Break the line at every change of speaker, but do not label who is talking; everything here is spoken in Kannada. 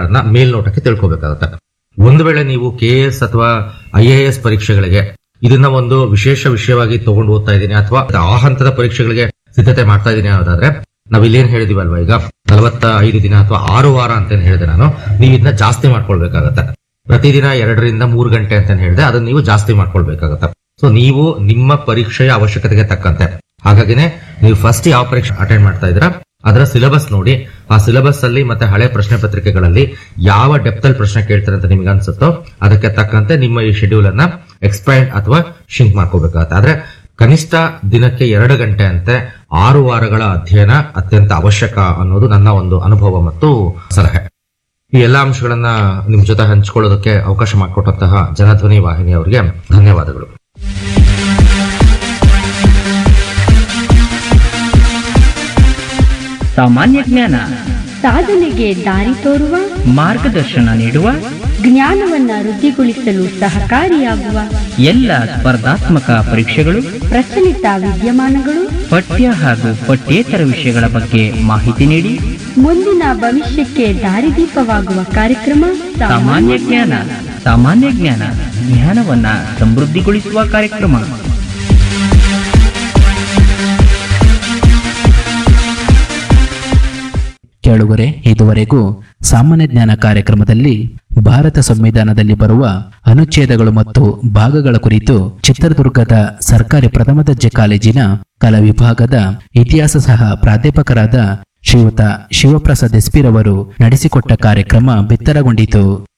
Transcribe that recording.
ವಿಚಾರಗಳನ್ನ ಮೇಲ್ನೋಟಕ್ಕೆ ತಿಳ್ಕೊಬೇಕಾಗುತ್ತೆ ಒಂದು ವೇಳೆ ನೀವು ಕೆ ಎಸ್ ಅಥವಾ ಐ ಎ ಎಸ್ ಪರೀಕ್ಷೆಗಳಿಗೆ ಇದನ್ನ ಒಂದು ವಿಶೇಷ ವಿಷಯವಾಗಿ ತಗೊಂಡು ಓದ್ತಾ ಇದ್ದೀನಿ ಅಥವಾ ಆ ಹಂತದ ಪರೀಕ್ಷೆಗಳಿಗೆ ಸಿದ್ಧತೆ ಮಾಡ್ತಾ ಇದ್ದೀನಿ ಅನ್ನೋದಾದ್ರೆ ನಾವ್ ಇಲ್ಲೇನ್ ಹೇಳಿದಿವಲ್ವಾ ಈಗ ನಲವತ್ತ ಐದು ದಿನ ಅಥವಾ ಆರು ವಾರ ಅಂತ ಏನ್ ಹೇಳಿದೆ ನಾನು ನೀವು ಇದನ್ನ ಜಾಸ್ತಿ ಮಾಡ್ಕೊಳ್ಬೇಕಾಗತ್ತೆ ಪ್ರತಿದಿನ ಎರಡರಿಂದ ಮೂರು ಗಂಟೆ ಅಂತ ಹೇಳಿದೆ ಅದನ್ನ ನೀವು ಜಾಸ್ತಿ ಮಾಡ್ಕೊಳ್ಬೇಕಾಗತ್ತೆ ಸೊ ನೀವು ನಿಮ್ಮ ಪರೀಕ್ಷೆಯ ಅವಶ್ಯಕತೆಗೆ ತಕ್ಕಂತೆ ಹಾಗಾಗಿನೇ ನೀವು ಫಸ್ಟ್ ಯಾವ ಪರೀಕ್ಷೆ ಅಟೆಂಡ್ ಮಾಡ್ತಾ ಇದ್ದೀರಾ ಅದರ ಸಿಲೆಬಸ್ ನೋಡಿ ಆ ಸಿಲೆಬಸ್ ಅಲ್ಲಿ ಮತ್ತೆ ಹಳೆ ಪ್ರಶ್ನೆ ಪತ್ರಿಕೆಗಳಲ್ಲಿ ಯಾವ ಡೆಪ್ತ್ ಅಲ್ಲಿ ಪ್ರಶ್ನೆ ಕೇಳ್ತಾರೆ ಅಂತ ನಿಮ್ಗೆ ಅನ್ಸುತ್ತೋ ಅದಕ್ಕೆ ತಕ್ಕಂತೆ ನಿಮ್ಮ ಈ ಶೆಡ್ಯೂಲ್ ಅನ್ನ ಎಕ್ಸ್ಪ್ಯಾಂಡ್ ಅಥವಾ ಶಿಂಕ್ ಮಾಡ್ಕೋಬೇಕಾಗತ್ತೆ ಆದ್ರೆ ಕನಿಷ್ಠ ದಿನಕ್ಕೆ ಎರಡು ಗಂಟೆ ಅಂತೆ ಆರು ವಾರಗಳ ಅಧ್ಯಯನ ಅತ್ಯಂತ ಅವಶ್ಯಕ ಅನ್ನೋದು ನನ್ನ ಒಂದು ಅನುಭವ ಮತ್ತು ಸಲಹೆ ಈ ಎಲ್ಲಾ ಅಂಶಗಳನ್ನ ನಿಮ್ ಜೊತೆ ಹಂಚಿಕೊಳ್ಳೋದಕ್ಕೆ ಅವಕಾಶ ಮಾಡಿಕೊಟ್ಟಂತಹ ಜನಧ್ವನಿ ವಾಹಿನಿ ಅವರಿಗೆ ಧನ್ಯವಾದಗಳು
ಸಾಮಾನ್ಯ ಜ್ಞಾನ
ಸಾಧನೆಗೆ ದಾರಿ ತೋರುವ
ಮಾರ್ಗದರ್ಶನ ನೀಡುವ
ಜ್ಞಾನವನ್ನ ವೃದ್ಧಿಗೊಳಿಸಲು ಸಹಕಾರಿಯಾಗುವ
ಎಲ್ಲ ಸ್ಪರ್ಧಾತ್ಮಕ ಪರೀಕ್ಷೆಗಳು
ಪ್ರಚಲಿತ ವಿದ್ಯಮಾನಗಳು
ಪಠ್ಯ ಹಾಗೂ ಪಠ್ಯೇತರ ವಿಷಯಗಳ ಬಗ್ಗೆ ಮಾಹಿತಿ ನೀಡಿ
ಮುಂದಿನ ಭವಿಷ್ಯಕ್ಕೆ ದಾರಿದೀಪವಾಗುವ ಕಾರ್ಯಕ್ರಮ
ಸಾಮಾನ್ಯ ಜ್ಞಾನ ಸಾಮಾನ್ಯ ಜ್ಞಾನ ಜ್ಞಾನವನ್ನ ಸಮೃದ್ಧಿಗೊಳಿಸುವ ಕಾರ್ಯಕ್ರಮ
ಕೇಳುಗರೆ ಇದುವರೆಗೂ ಸಾಮಾನ್ಯ ಜ್ಞಾನ ಕಾರ್ಯಕ್ರಮದಲ್ಲಿ ಭಾರತ ಸಂವಿಧಾನದಲ್ಲಿ ಬರುವ ಅನುಚ್ಛೇದಗಳು ಮತ್ತು ಭಾಗಗಳ ಕುರಿತು ಚಿತ್ರದುರ್ಗದ ಸರ್ಕಾರಿ ಪ್ರಥಮ ದರ್ಜೆ ಕಾಲೇಜಿನ ಕಲಾ ವಿಭಾಗದ ಇತಿಹಾಸ ಸಹ ಪ್ರಾಧ್ಯಾಪಕರಾದ ಶ್ರೀಯುತ ಶಿವಪ್ರಸಾದ್ ಎಸ್ಪಿರವರು ನಡೆಸಿಕೊಟ್ಟ ಕಾರ್ಯಕ್ರಮ ಬಿತ್ತರಗೊಂಡಿತು